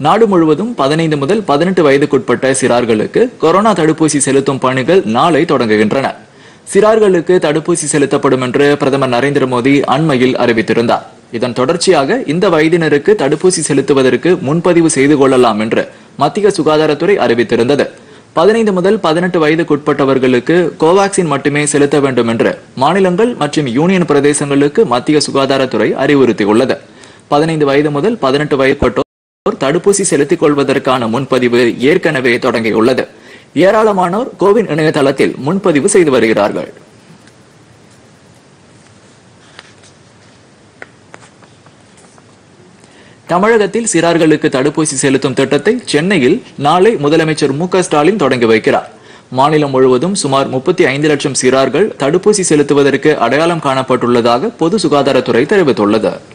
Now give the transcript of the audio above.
நாடு முழுவதும் பதினைந்து முதல் பதினெட்டு வயதுக்குட்பட்ட சிறார்களுக்கு கொரோனா தடுப்பூசி செலுத்தும் பணிகள் நாளை தொடங்குகின்றன சிறார்களுக்கு தடுப்பூசி செலுத்தப்படும் என்று பிரதமர் நரேந்திர மோடி அண்மையில் அறிவித்திருந்தார் இதன் தொடர்ச்சியாக இந்த வயதினருக்கு தடுப்பூசி செலுத்துவதற்கு முன்பதிவு செய்து கொள்ளலாம் என்று மத்திய சுகாதாரத்துறை அறிவித்திருந்தது பதினைந்து முதல் பதினெட்டு வயதுக்குட்பட்டவர்களுக்கு கோவாக்சின் மட்டுமே செலுத்த வேண்டும் என்று மாநிலங்கள் மற்றும் யூனியன் பிரதேசங்களுக்கு மத்திய சுகாதாரத்துறை அறிவுறுத்தியுள்ளது பதினைந்து வயது முதல் பதினெட்டு வயதுப்பட்டோர் தடுப்பூசி செலுத்திக் கொள்வதற்கான முன்பதிவு ஏற்கனவே தொடங்கியுள்ளது ஏராளமானோர் கோவின் இணையதளத்தில் முன்பதிவு செய்து வருகிறார்கள் தமிழகத்தில் சிறார்களுக்கு தடுப்பூசி செலுத்தும் திட்டத்தை சென்னையில் நாளை முதலமைச்சர் மு க ஸ்டாலின் தொடங்கி வைக்கிறார் மாநிலம் முழுவதும் சுமார் முப்பத்தி ஐந்து லட்சம் சிறார்கள் தடுப்பூசி செலுத்துவதற்கு அடையாளம் காணப்பட்டுள்ளதாக பொது சுகாதாரத்துறை தெரிவித்துள்ளது